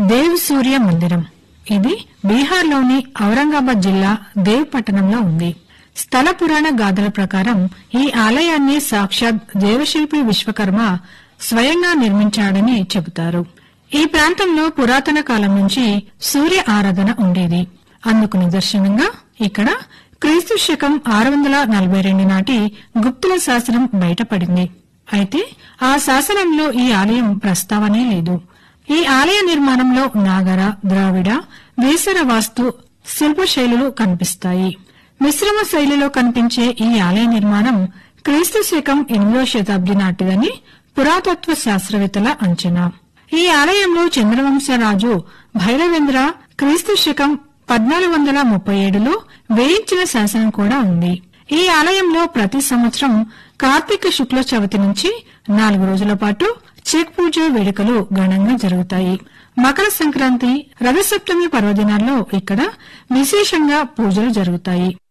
దేవ్ సూర్య మందిరం ఇది బీహార్లోని ఔరంగాబాద్ జిల్లా దేవ్ పట్టణంలో ఉంది స్థల పురాణ గాథల ప్రకారం ఈ ఆలయాన్ని సాక్షాత్ దేవశిల్పి విశ్వకర్మ స్వయంగా నిర్మించాడని చెబుతారు ఈ ప్రాంతంలో పురాతన కాలం నుంచి సూర్య ఆరాధన ఉండేది అందుకు నిదర్శనంగా ఇక్కడ క్రీస్తు శకం ఆరు వందల నలభై రెండు నాటి గుప్తుల శాసనం బయటపడింది అయితే ఆ శాసనంలో ఈ ఆలయం ప్రస్తావనే లేదు ఈ ఆలయ నిర్మాణంలో నాగర ద్రావిడ వేసర వాస్తు శిల్ప శైలులు కనిపిస్తాయి మిశ్రమ శైలిలో కనిపించే ఈ ఆలయ నిర్మాణం క్రీస్తు శకం ఎనిమిదో శతాబ్ది నాటిదని పురాతత్వ శాస్త్రవేత్తల అంచనా ఈ ఆలయంలో చంద్రవంశరాజు భైరవేంద్ర క్రీస్తు శకం పద్నాలుగు వందల ముప్పై ఏడులో వేయించిన శాసనం కూడా ఉంది ఈ ఆలయంలో ప్రతి సంవత్సరం కార్తీక శుక్ల చవితి నుంచి నాలుగు రోజుల పాటు చెక్ పూజ వేడుకలు ఘనంగా జరుగుతాయి మకర సంక్రాంతి రథసప్తమి పర్వదినాల్లో ఇక్కడ విశేషంగా పూజలు జరుగుతాయి